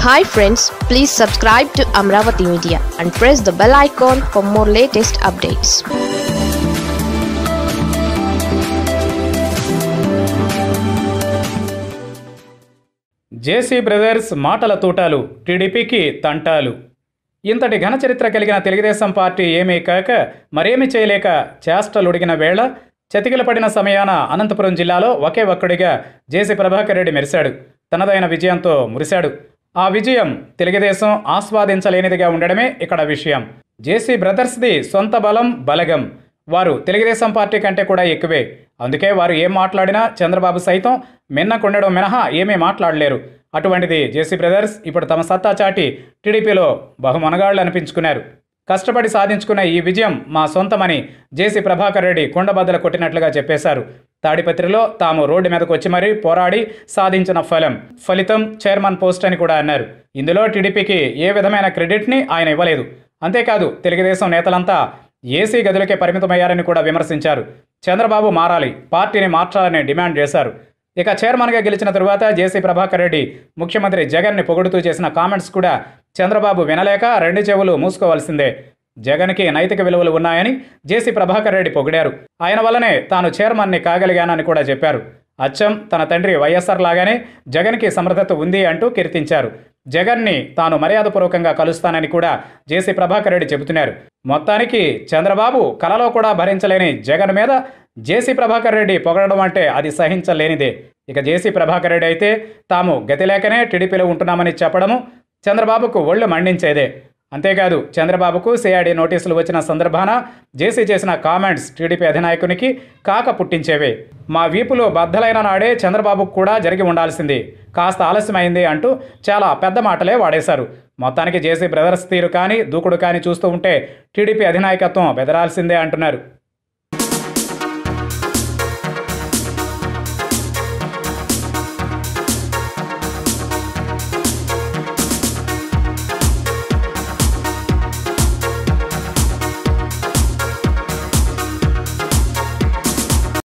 hi friends please subscribe to Amaravati media and press the bell icon for more latest updates JC brothers మాటల తూటాలు టీడీపీకి తంటాలు ఇంతటి ఘన చరిత్ర కలిగిన తెలుగుదేశం పార్టీ ఏమీ కాక మరేమీ చేయలేక చేష్టలుడిగిన వేళ చతికిలపడిన సమయాన అనంతపురం జిల్లాలో ఒకే ఒక్కడిగా జేసీ ప్రభాకర్ రెడ్డి మెరిశాడు తనదైన విజయంతో మురిశాడు ఆ విజయం తెలుగుదేశం ఆస్వాదించలేనిదిగా ఉండడమే ఇక్కడ విషయం జేసీ బ్రదర్స్ది సొంత బలం బలగం వారు తెలుగుదేశం పార్టీ కంటే కూడా ఎక్కువే అందుకే వారు ఏం మాట్లాడినా చంద్రబాబు సైతం మిన్నకుండడం మినహా ఏమీ మాట్లాడలేరు అటువంటిది జేసీ బ్రదర్స్ ఇప్పుడు తమ సత్తా చాటి టీడీపీలో బహుమనగాళ్లు అనిపించుకున్నారు కష్టపడి సాధించుకున్న ఈ విజయం మా సొంతమని జేసీ ప్రభాకర్ రెడ్డి కుండబద్దలు కొట్టినట్లుగా చెప్పేశారు తాడిపత్రిలో తాము రోడ్డు మీదకు వచ్చి మరీ పోరాడి సాధించిన ఫలం ఫలితం చైర్మన్ పోస్ట్ అని కూడా అన్నారు ఇందులో టీడీపీకి ఏ విధమైన క్రెడిట్ని ఆయన ఇవ్వలేదు అంతేకాదు తెలుగుదేశం నేతలంతా ఏసీ గదులకే పరిమితమయ్యారని కూడా విమర్శించారు చంద్రబాబు మారాలి పార్టీని మార్చాలని డిమాండ్ చేశారు ఇక చైర్మన్గా గెలిచిన తరువాత జేసీ ప్రభాకర్ రెడ్డి ముఖ్యమంత్రి జగన్ని పొగుడుతూ చేసిన కామెంట్స్ కూడా చంద్రబాబు వినలేక రెండు చెవులు మూసుకోవాల్సిందే జగన్కి నైతిక విలువలు ఉన్నాయని జేసీ ప్రభాకర్ రెడ్డి పొగిడారు ఆయన వల్లనే తాను చైర్మన్ని కాగలిగానని కూడా చెప్పారు అచ్చం తన తండ్రి వైఎస్ఆర్ లాగానే జగన్కి సమర్థత ఉంది అంటూ కీర్తించారు జగన్ని తాను మర్యాదపూర్వకంగా కలుస్తానని కూడా జేసీ ప్రభాకర్ రెడ్డి చెబుతున్నారు మొత్తానికి చంద్రబాబు కలలో కూడా భరించలేని జగన్ మీద జేసీ ప్రభాకర్ రెడ్డి పొగడడం అంటే అది సహించలేనిదే ఇక జేసీ ప్రభాకర్ రెడ్డి అయితే తాము గతి లేకనే టీడీపీలో ఉంటున్నామని చెప్పడము చంద్రబాబుకు ఒళ్ళు మండించేదే అంతేకాదు చంద్రబాబుకు సిఐడి నోటీసులు వచ్చిన సందర్భాన జేసీ చేసిన కామెంట్స్ టీడీపీ అధినాయకునికి కాక పుట్టించేవే మా వీపులో బద్దలైన నాడే చంద్రబాబుకు కూడా జరిగి ఉండాల్సింది కాస్త ఆలస్యమైంది అంటూ చాలా పెద్ద మాటలే వాడేశారు మొత్తానికి జేసీ బ్రదర్స్ తీరు కానీ దూకుడు కానీ చూస్తూ ఉంటే టీడీపీ అధినాయకత్వం బెదరాల్సిందే అంటున్నారు